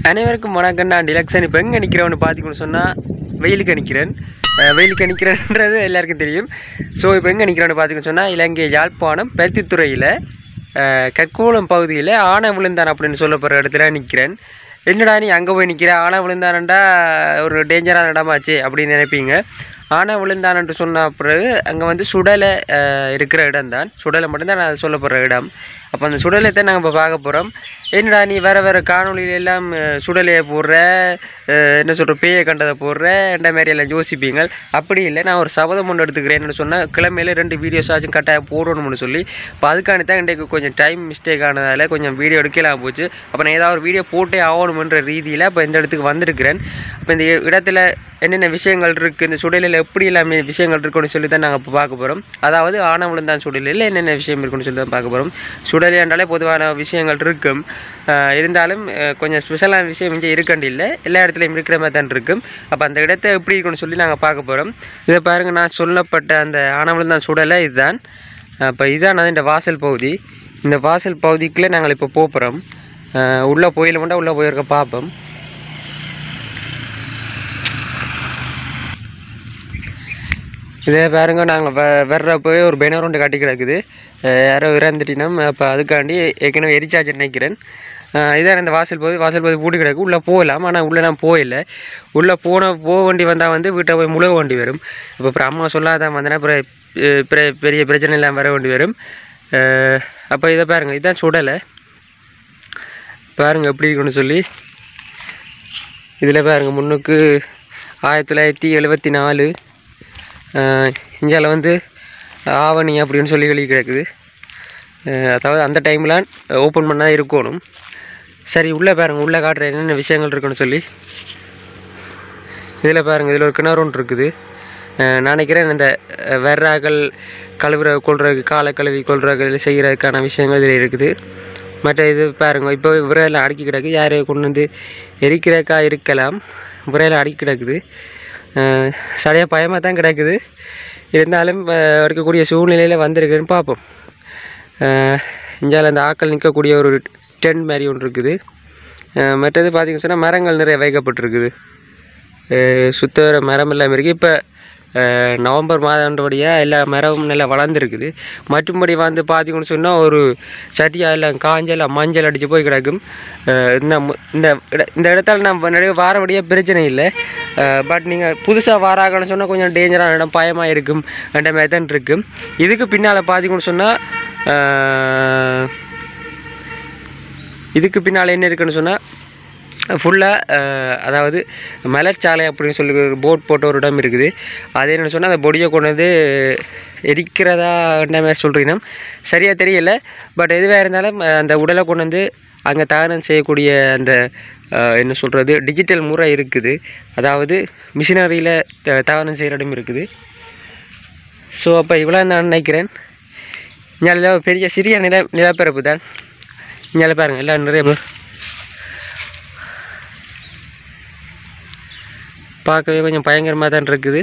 அனைவருக்கும் வணக்கம் நான் டிலக்ஷன் இப்போ எங்கே நிற்கிறவனு பார்த்திங்கன்னு சொன்னால் வெயிலுக்கு நிற்கிறேன் அஹ் வெயிலுக்கு நிற்கிறேன்றது எல்லாருக்கும் தெரியும் ஸோ இப்போ எங்கே நிற்கிறவனு பார்த்திங்கன்னு சொன்னால் இலங்கை யாழ்ப்பாணம் பருத்தித்துறையில் கற்கோளம் பகுதியில் ஆனை விழுந்தான் அப்படின்னு சொல்லப்படுற இடத்துல நிற்கிறேன் என்னடா நீ அங்கே போய் நிற்கிற ஆனை விழுந்தானண்டா ஒரு டேஞ்சரான இடமாச்சு அப்படின்னு நினைப்பீங்க ஆனை விழுந்தானன்று சொன்ன பிறகு அங்கே வந்து சுடலை அஹ், இருக்கிற இடம் தான் சுடலை மட்டும்தான் நான் சொல்லப்படுற இடம் அப்போ அந்த சுடலை தான் நாங்கள் இப்போ பார்க்க போகிறோம் என்னடா நீ வேறு வேறு காணொளியில எல்லாம் அஹ், சுடலையை போடுற அஹ், என்ன சொல்கிற பேயை கண்டதை போடுற என்ற மாதிரி எல்லாம் யோசிப்பீங்க அப்படி இல்லை நான் ஒரு சபதம் ஒன்று எடுத்துக்கிறேன்னு சொன்னால் கிழமையில ரெண்டு வீடியோஸ் ஆச்சும் கட்டாயம் போடணும்னு சொல்லி இப்போ அதுக்காண்டி தான் இன்றைக்கு கொஞ்சம் டைம் மிஸ்டேக் ஆனதால் கொஞ்சம் வீடியோ எடுக்கலாம் போச்சு அப்போ நான் ஏதாவது ஒரு வீடியோ போட்டே ஆகணுமன்ற ரீதியில் இப்போ இந்த இடத்துக்கு வந்திருக்கிறேன் இப்போ இந்த இடத்துல என்னென்ன விஷயங்கள் இருக்குது இந்த சுடலில் எப்படி எல்லாமே விஷயங்கள் இருக்குன்னு சொல்லி தான் நாங்கள் இப்போ பார்க்க போகிறோம் அதாவது ஆனவளும் சுடலில் என்னென்ன விஷயம் இருக்குன்னு சொல்லி தான் பார்க்க போகிறோம் சுடல் என்றாலே பொதுவான விஷயங்கள் இருக்கும் ஆஹ் இருந்தாலும் ஆஹ் கொஞ்சம் ஸ்பெஷலான விஷயம் இங்கே இருக்கண்டி இல்லை எல்லா இடத்துலையும் இருக்கிற மாதிரி தான் இருக்கும் அப்போ அந்த இடத்த எப்படி இருக்குன்னு சொல்லி நாங்கள் பார்க்க போகிறோம் இதை பாருங்கள் நான் சொல்லப்பட்ட அந்த ஆனவளும் தான் சுடலை இதுதான் அப்போ இதுதான் அது இந்த வாசல் பகுதி இந்த வாசல் பகுதிக்குள்ளே நாங்கள் இப்போ போகிறோம் உள்ளே போயில மட்டும் உள்ளே போயிருக்க பார்ப்போம் இதே பாருங்க நாங்கள் வ வர்றப்போவே ஒரு பேனர் ஒன்று கட்டி கிடக்குது அஹ் யாரோ இறந்துட்டினோம் அப்போ அதுக்காண்டி ஏற்கனவே எரிச்சாச்சு நினைக்கிறேன் அஹ் இதான் இந்த வாசல் போது வாசல் போது பூட்டி கிடக்கு உள்ளே போகலாம் ஆனால் உள்ளே நான் போயில்ல உள்ளே போன போக வண்டி வந்தால் வந்து வீட்டை போய் முழுக வண்டி வரும் இப்போ அப்புறம் அம்மா சொல்லாதான் வந்தேன்னா அப்புறம் அஹ் பெரிய பெரிய பிரச்சனை எல்லாம் வர வேண்டி வரும் அஹ் அப்போ இதை பாருங்க இதுதான் சுடலை பாருங்க எப்படி இருக்குன்னு சொல்லி இதில் பாருங்க முன்னுக்கு ஆயிரத்தி தொள்ளாயிரத்தி எழுபத்தி நாலு இந்தியாவில் வந்து ஆவணி அப்படின்னு சொல்லி வெளியே கிடக்குது அஹ் அதாவது அந்த டைமில் ஓப்பன் பண்ணால் இருக்கணும் சரி உள்ளே பாருங்கள் உள்ளே காட்டுற என்னென்ன விஷயங்கள் இருக்குன்னு சொல்லி இதில் பாருங்கள் இதில் ஒரு கிணறு ஒன்று இருக்குது அஹ் நான் நினைக்கிறேன் இந்த அஹ், வெர்ராக்கள் கழுவுற கொள்றதுக்கு காலை கழுவி கொள்றதுக்கு செய்கிறதுக்கான விஷயங்கள் இதில் இருக்குது மற்ற இது பாருங்க இப்போ விரையில் அடுக்கி கிடக்கு யார் கொண்டு வந்து எரிக்கிறக்கா இருக்கலாம் விரையில் அடுக்கி கிடக்குது அஹ், சரியாக பயமாக தான் கிடக்குது இருந்தாலும் அஹ், இருக்கக்கூடிய சூழ்நிலையில் வந்திருக்குன்னு பார்ப்போம் இந்தியாவில் அந்த ஆக்கள் நிற்கக்கூடிய ஒரு டென்ட் மாதிரி ஒன்று இருக்குது அஹ், மற்றது பார்த்திங்கன்னு சொன்னால் மரங்கள் நிறைய வைக்கப்பட்டிருக்குது அஹ் சுத்தர மரம் எல்லாம் இருக்குது இப்போ நவம்பர் மாதன்றபடியாக எல்லா மரமும் நல்லா வளர்ந்துருக்குது மற்றும்படி வந்து பார்த்தீங்கன்னு சொன்னால் ஒரு சட்டியாக எல்லாம் காஞ்செல்லாம் மஞ்சள் அடித்து போய் கிடக்கும் அஹ் இந்த மு- இந்த இட- இந்த இடத்துல நம்ம நிறைய வாரபடியாக பிரச்சனை இல்லை பட் நீங்கள் புதுசாக வாராங்கன்னு சொன்னால் கொஞ்சம் டேஞ்சரான இடம் பயமாக இருக்கும் என்ற மாதிரி தான் இருக்குது இதுக்கு பின்னால் பார்த்தீங்கன்னு சொன்னால் இதுக்கு பின்னால் என்ன இருக்குன்னு சொன்னால் ஃபுல்லாக அதாவது மலர்ச்சாலை அப்படின்னு சொல்லி ஒரு போட் போட்ட ஒரு இடம் இருக்குது அது என்ன சொன்னால் அந்த பொடியை கொண்டு வந்து எரிக்கிறதா என்ன மாதிரி சொல்கிறீங்கன்னா சரியாக தெரியல பட் எதுவாக இருந்தாலும் அஹ், அந்த உடலை கொண்டு வந்து அங்கே தகனம் செய்யக்கூடிய அந்த அஹ், என்ன சொல்கிறது டிஜிட்டல் முறை இருக்குது அதாவது மிஷினரியில் தகனம் செய்கிற இடம் இருக்குது ஸோ அப்போ இவ்வளோ நான் நினைக்கிறேன் இங்கே பெரிய சிறிய நில நிலப்பரப்பு தான் இங்கே பாருங்கள் எல்லாம் நிறைய பேர் பார்க்கவே கொஞ்சம் பயங்கரமாக தான் இருக்குது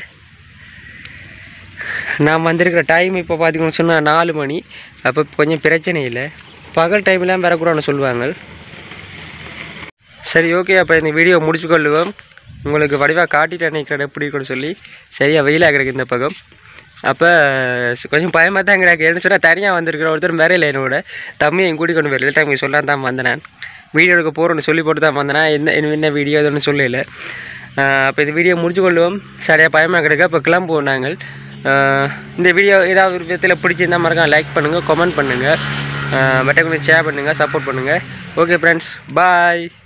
நான் வந்திருக்கிற டைம் இப்போ பார்த்தீங்கன்னு சொன்னால் நாலு மணி அப்போ கொஞ்சம் பிரச்சனை இல்லை பகல் டைம்லாம் வரக்கூடாதுன்னு சொல்லுவாங்க சரி ஓகே அப்போ இந்த வீடியோ முடிச்சுக்கொள்ளுவோம் உங்களுக்கு வடிவாக காட்டிட்டு நினைக்கிறேன் எப்படி இருக்குன்னு சொல்லி சரியாக வெயிலாக கிடக்கு இந்த பக்கம் அப்போ கொஞ்சம் பயமாக தான் கிடக்கு ஏன்னு சொன்னால் தனியாக வந்திருக்கிற ஒருத்தர் வரையில என்னோட தம்பியை கூட்டி கொண்டு வரல தம்பி சொல்லான் தான் வந்தேன் நான் வீடியோ எடுக்க போகிறோன்னு சொல்லி போட்டு தான் வந்தேன் என்ன என்ன என்ன வீடியோ அதுன்னு சொல்லல அப்போ இந்த வீடியோ முடிச்சு கொள்வோம் சரியாக பயமாக கிடக்கு அப்போ கிளம்புவோம் நாங்கள் ஆஹ் இந்த வீடியோ ஏதாவது ஒரு விதத்தில் பிடிச்சிருந்தா மறக்காம லைக் பண்ணுங்கள் கமெண்ட் பண்ணுங்கள் மற்றவங்களுக்கு ஷேர் பண்ணுங்கள் சப்போர்ட் பண்ணுங்கள் ஓகே ஃப்ரெண்ட்ஸ் பாய்